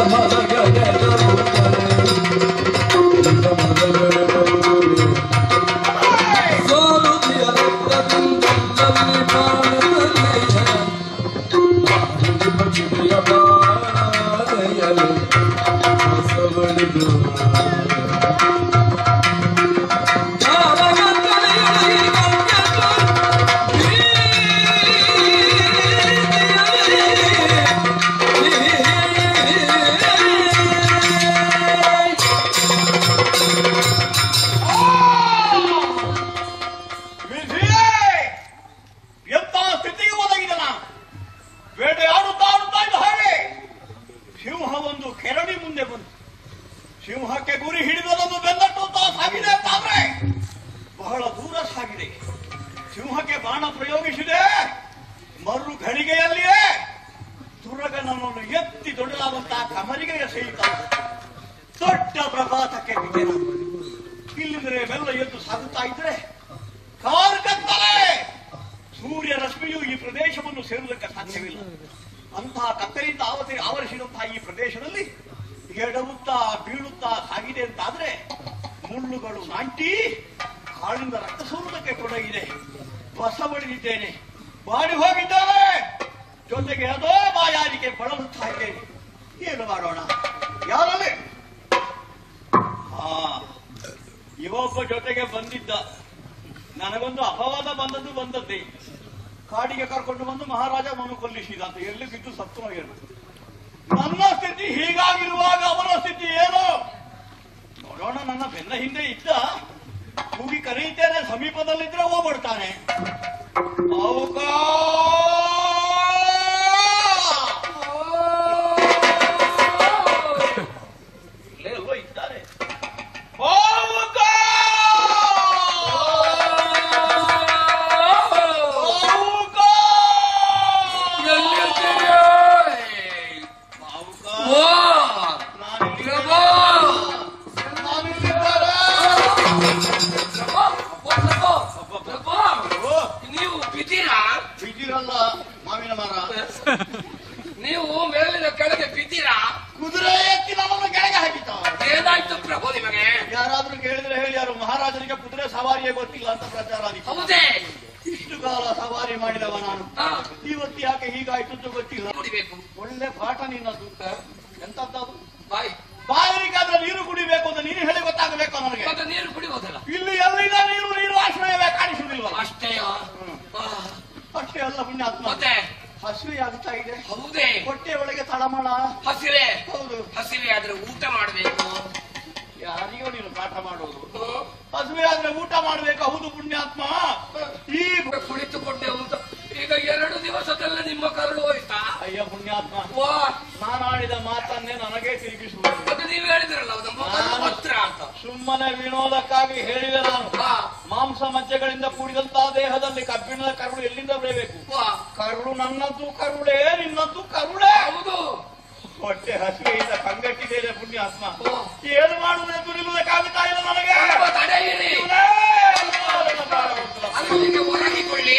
ವಿಧಿಯೇ! ಎಂತ ಸ್ಥಿತಿಗೆ ಒದಗಿದ ನಾನು ಬೇಟೆ ಆಡುತ್ತಾ ಆಡುತ್ತಾ ಇದ್ದ ಹಾಗೆ ಸಿಂಹ ಒಂದು ಕೆರಡಿ ಮುಂದೆ ಬಂತು ಸಿಂಹಕ್ಕೆ ಗುರಿ ಹಿಡಿದದನ್ನು ಬೆನ್ನಟ್ಟುತ್ತಾ ಸಾಗಿದೆ ಅಂತಾದ್ರೆ ಬಹಳ ದೂರ ಸಾಗಿದೆ ಸಿಂಹಕ್ಕೆ ಬಾಣ ಪ್ರಯೋಗಿಸಿದೆ ಮರು ಘಳಿಗೆಯಲ್ಲಿಯೇ ದುರ್ಗನನ್ನು ಎತ್ತಿ ದೊಡ್ಡದಾದಂತಹ ಕಮರಿಗೆ ಎಸೆಯುತ್ತ ದೊಡ್ಡ ಪ್ರಭಾತಕ್ಕೆ ಬಿದ್ದೆ ನಾನು. ಇಲ್ಲಿಂದರೆ ಮೆಲ್ಲ ಎದ್ದು ಸಾಗುತ್ತಾ ಇದ್ರೆ ಕಾರ್ ಕತ್ತಲೆ ಸೂರ್ಯ ರಶ್ಮಿಯು ಈ ಪ್ರದೇಶವನ್ನು ಸೇರುವುದಕ್ಕೆ ಸಾಧ್ಯವಿಲ್ಲ ಅಂತಹ ಕತ್ತಲೆಯಿಂದ ಆವತಿ ಆವರಿಸಿದಂತಹ ಈ ಪ್ರದೇಶದಲ್ಲಿ ಎಡವುತ್ತಾ ಬೀಳುತ್ತಾ ಸಾಗಿದೆ ಅಂತಾದ್ರೆ ಮುಳ್ಳುಗಳು ನಾಟಿ ಕಾಳಿಂದ ರಕ್ತ ಸೋರುವುದಕ್ಕೆ ತೊಡಗಿದೆ ಬಸವಳಿದಿದ್ದೇನೆ ಬಾಡಿ ಹೋಗಿದ್ದೇನೆ ಜೊತೆಗೆ ಅದೋ ಬಾಯಾರಿಕೆ ಬಳಲುತ್ತಾ ಇದ್ದೇನೆ ಏನು ಮಾಡೋಣ ಯಾರಲ್ಲಿ ಹಾ ಇವೊಬ್ಬ ಜೊತೆಗೆ ಬಂದಿದ್ದ ನನಗೊಂದು ಅಪವಾದ ಬಂದದ್ದು ಬಂದದ್ದೇ ಕಾಡಿಗೆ ಕರ್ಕೊಂಡು ಬಂದು ಮಹಾರಾಜ ಮನು ಕೊಲ್ಲಿಸಿದ ಅಂತ ಎಲ್ಲಿ ಬಿದ್ದು ಸತ್ತು ಹೋಗ್ಯಾನ ನನ್ನ ಸ್ಥಿತಿ ಹೀಗಾಗಿರುವಾಗ ಅವನ ಸ್ಥಿತಿ ಏನು ನೋಡೋಣ ನನ್ನ ಬೆನ್ನ ಹಿಂದೆ ಇದ್ದ ಕೂಗಿ ಕರೆಯುತ್ತೇನೆ ಸಮೀಪದಲ್ಲಿದ್ರೆ ಹೋಗ್ಬಿಡ್ತಾನೆ ಅವಕಾ ಇಲ್ಲೇ ಎಲ್ಲೋ ಇದ್ದಾರೆ ಅವಕಾ! ಅವಕಾ! ಅವಕಾ! ನಾನಿಲ್ಲಿದ್ದೇನೆ. ನಾನಿಲ್ಲಿದ್ದೇನೆ. ಓ, ನೀವು ಬಿದ್ದೀರಾ ಬಿದ್ದಿರಲ್ಲ ಮಾವಿನ ಮರ ನೀವು ಮೇಲಿನ ಕೆಳಗೆ ಬಿದ್ದೀರಾ ಕುದುರೆ ಎತ್ತಿ ನನ್ನನ್ನು ಕೆಳಗೆ ಹಾಕಿತ ಏನಾಯ್ತು ಪ್ರಭು ನಿಮಗೆ ಯಾರಾದ್ರೂ ಕೇಳಿದ್ರೆ ಹೇಳಿ ಯಾರು ಮಹಾರಾಜನಿಗೆ ಕುದುರೆ ಸವಾರಿಯೇ ಗೊತ್ತಿಲ್ಲ ಅಂತ ಪ್ರಚಾರ ಆದಿತ್ತು ಹೌದೇ ಇಷ್ಟು ಕಾಲ ಸವಾರಿ ಮಾಡಿದವ ನಾನು ಹಾ, ಇವತ್ತು ಯಾಕೆ ಹೀಗಾಯ್ತು ಅಂತ ಗೊತ್ತಿಲ್ಲ ಕುಡಿಬೇಕು ಒಳ್ಳೆ ಪಾಠ ನಿನ್ನದು ಎಂತದ್ದು ಬಾಯ್ ಬಾಯರಿಗಾದ್ರೆ ನೀರು ಕುಡಿಬೇಕು ಅಂತ ನೀನು ಹೇಳಿ ಗೊತ್ತಾಗಬೇಕು ನನಗೆ ಮತ್ತೆ ನೀರು ಕುಡಿಬೋದಲ್ಲ ಇಲ್ಲಿ ಎಲ್ಲಿಂದ ನೀರು ನೀರು ಆಶ್ರಯವೇ ಕಾಣಿಸುವುದಿಲ್ಲ ಅಷ್ಟೇಯ ಆ, ಅಷ್ಟೇ ಅಲ್ಲ ಪುಣ್ಯಾತ್ಮ ಮತ್ತೆ ಹಸಿವೆ ಆಗ್ತಾ ಇದೆ ಹೌದೇ ಹೊಟ್ಟೆ ಒಳಗೆ ತಳಮಳ ಹಸಿವೆ ಹೌದು ಹಸಿವೆ ಆದ್ರೆ ಊಟ ಮಾಡಬೇಕು ಯಾರಿಗೋ ನೀನು ಪಾಠ ಮಾಡೋದು ಹಸಿವೆ ಆದ್ರೆ ಊಟ ಮಾಡ್ಬೇಕು ಹೌದು ಪುಣ್ಯಾತ್ಮ ಈ ಕುಳಿತುಕೊಂಡೆ ಅಂತ ಈಗ ಎರಡು ದಿವಸದಲ್ಲೇ ನಿಮ್ಮ ಕರಳು ಹೋಯ್ತಾ ಅಯ್ಯ ಪುಣ್ಯಾತ್ಮ ವಾ ನಾನಾಡಿದ ಮಾತನ್ನೇ ನನಗೆ ತಿರುಗಿಸುವುದು ಮತ್ತೆ ನೀವು ಹೇಳಿದ್ರಲ್ಲ ನಮ್ಮ ಕರಳು ಹತ್ರ ಅಂತ ಸುಮ್ಮನೆ ವಿನೋದಕ್ಕಾಗಿ ಹೇಳಿದೆ ನಾನು ವಾ ಮಾಂಸ ಮಜ್ಜೆಗಳಿಂದ ಕೂಡಿದಂತಹ ದೇಹದಲ್ಲಿ ಕಬ್ಬಿಣದ ಕರುಳು ಎಲ್ಲಿಂದ ಬೆಳೆಯಬೇಕು ವಾ ಕರುಳು ನನ್ನದ್ದು ಕರುಳೇ ನಿನ್ನದ್ದು ಕರುಳೇ ಹೌದು ಹೊಟ್ಟೆ ಹಸಿವೆಯಿಂದ ಕಂಗಟ್ಟಿದ್ದೇನೆ ಪುಣ್ಯಾತ್ಮ ಓ. ಏನು ಮಾಡುವುದೆಂದು ನಿಲ್ಲುವುದಕ್ಕಾಗುತ್ತಾ ಇಲ್ಲ ನನಗೆ ಸ್ವಲ್ಪ ತಡೆಯಿರಿ ಇವನೇ ಅಲ್ಲಾಹನ ಪ್ರಾಣವಂತನ. ಅಲ್ಲಿಗೆ ಒರಗಿಕೊಳ್ಳಿ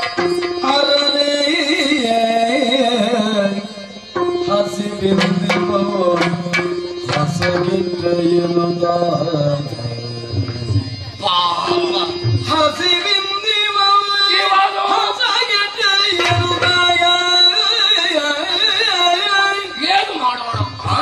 ಪಾಪ ಇವಾಗ ಏನು ಮಾಡೋಣ ಆ?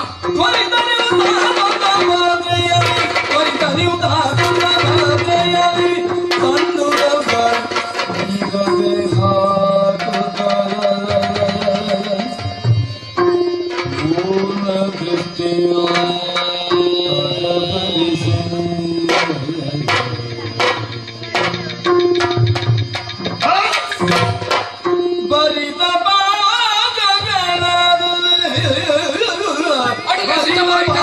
ಅಡುಗೆ ಸಿದ್ಧವಾಯಿತಾ?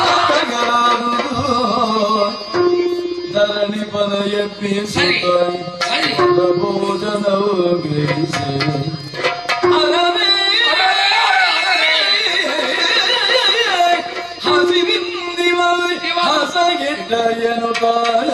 ಧರಣಿ ಪದ ಸರಿ ಎಪ್ಪಿಸುತ್ತ ಸರಿ ಭೋಜನವು ಗ್ರಹಿಸಿ ಅರವೇ ಹಸಿವಿಂದಿವ ಹಸಗೆಟ್ಟ ಎನ್ನುತ್ತಾಳ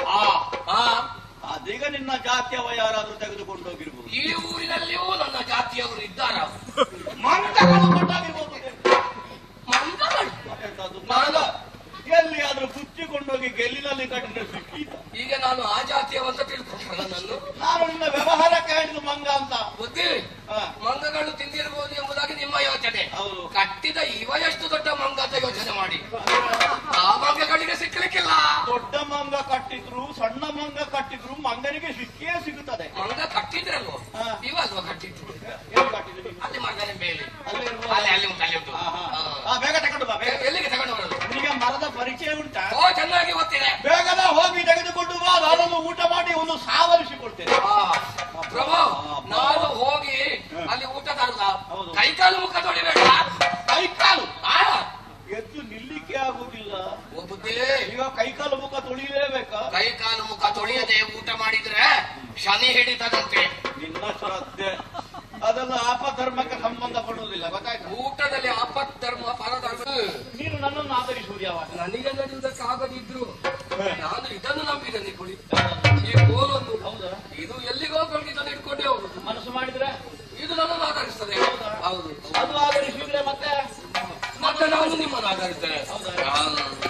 ಆ ಆ ಅದೀಗ ನಿನ್ನ ಜಾತಿಯವ ಯಾರಾದ್ರೂ ತೆಗೆದುಕೊಂಡು ಹೋಗಿರ್ಬೋದು ಈ ಊರಿನಲ್ಲಿಯೂ ನನ್ನ ಜಾತಿಯವರು ಇದ್ದಾರ ಮಂಗಗಳು ಕೊಟ್ಟಾಗಿರ್ಬೋದು ಮಂಗಗಳು ಎಂತದು? ಮಂಗ ಎಲ್ಲಿಯಾದ್ರೂ ಬುಚ್ಚಿಕೊಂಡೋಗಿ ಗೆಲ್ಲಿನಲ್ಲಿ ಕಟ್ಟಿದ್ರೆ ಸಿಕ್ಕಿದ ಈಗ ನಾನು ಆ ಜಾತಿಯವಂತ ತಿಳ್ಕೊಂಡ ನನ್ನನ್ನು ನಾನು ನಿನ್ನ ವ್ಯವಹಾರಕ್ಕೆ ಹೇಳಿದ್ದು ಮಂಗ ಅಂತ ಬುದ್ಧಿ ಹಾ, ಮಂಗಗಳು ತಿಂದಿರಬಹುದು ಎಂಬುದಾಗಿ ನಿಮ್ಮ ಯೋಚನೆ ಹೌದು ಕಟ್ಟಿದ ಇವ ಎಷ್ಟು ದೊಡ್ಡ ಮಂಗ ಅಂತ ಯೋಚನೆ ಮಾಡಿ ಆ ಮಂಗಗಳಿಗೆ ಸಿಕ್ಕಲಿಕ್ಕಿಲ್ಲ ದೊಡ್ಡ ಮಂಗ ಕಟ್ಟಿದ್ರು ಸಣ್ಣ ಮಂಗ ಕಟ್ಟಿದ್ರು ಮಂಗನಿಗೆ ಸಿಕ್ಕಿಯೇ ಸಿಗುತ್ತದೆ ಮಂಗ ಕಟ್ಟಿದ್ರಲ್ವ ಹಾ. ಇವಲ್ವ ಕಟ್ಟಿದ್ರು ಏನು ಕಟ್ಟಿದ್ರು ನೀವು? ಅಲ್ಲಿ ಮರದಲ್ಲಿ ಮೇಲೆ ಅಲ್ಲೇ ಇರ್ಬೋದು. ಅಲ್ಲಿ ಅಲ್ಲಿ ಉಂಟು ಅಲ್ಲಿ ಉಂಟು ಹಾ, ಹಾ. ಹಾ. ಹಾ, ಬೇಗ ತಗೊಂಡು ಬಾ ಬೇಗ ಎಲ್ಲಿಗೆ ತಗೊಂಡು ಬರೋದು ನಿನಗೆ ಮರದ ಪರಿಚಯ ಉಂಟಾ ಓ ಚೆನ್ನಾಗಿ ಗೊತ್ತಿದೆ ಬೇಗದ ಹೋಗಿ ತೆಗೆದುಕೊಂಡು ಬಾ ನಾನೊಂದು ಊಟ ಮಾಡಿ ಒಂದು ಸಾವರಿಸಿಕೊಡ್ತೇನೆ ಆ, ಪ್ರಭು ನಾನು ಹೋಗಿ ಅಲ್ಲಿ ಊಟ ತರುದ ಹೌದು. ಕೈಕಾಲು ಮುಖ ತೊಳಿಬೇಡ ಕೈಕಾಲು ಆ, ಎದ್ದು ನಿಲ್ಲಿಕ್ಕೆ ಆಗುದಿಲ್ಲ ಓ ಬುದ್ಧಿ ಈಗ ಕೈಕಾಲು ಮುಖ ತೊಳಿಲೇಬೇಕಾ ಕೈ ಕಾಲು ಮುಖ ತೊಳೆಯದೆ ಊಟ ಮಾಡಿದ್ರೆ ಶನಿ ಹಿಡಿತದಂತೆ ನಿನ್ನ ಶ್ರದ್ಧೆ ಅದೆಲ್ಲ ಆಪಧರ್ಮಕ್ಕೆ ಸಂಬಂಧ ಪಡುವುದಿಲ್ಲ ಗೊತ್ತಾಯ್ತು ಊಟದಲ್ಲಿ ಅಪಧರ್ಮ ಪರಧರ್ಮ ನೀನು ನನ್ನನ್ನು ಆಧರಿಸುವುದು ಯಾವಾಗ ನನಗೆ ನಡೆಯುವುದಕ್ಕಾಗದಿದ್ರು ಹೇ. ನಾನು ಇದನ್ನು ನಂಬಿದ್ದೇನೆ ಕೊಡಿ ಈ ಕೋಲನ್ನು ಹೌದಾ ಇದು ಎಲ್ಲಿಗೋ ಕೊಂಡು ಇದನ್ನು ಇಟ್ಕೊಂಡೇ ಹೋಗುದು ಮನಸ್ಸು ಮಾಡಿದ್ರೆ ಇದು ನನ್ನನ್ನು ಆಧರಿಸ್ತದೆ ಹೌದು ಅದು ಆಧರಿಸಿದ್ರೆ ಮತ್ತೆ ಮತ್ತೆ ನಾನು ನಿಮ್ಮನ್ನು ಆಧರಿಸ್ತೇನೆ ಹೌದಾ? ನಾನು-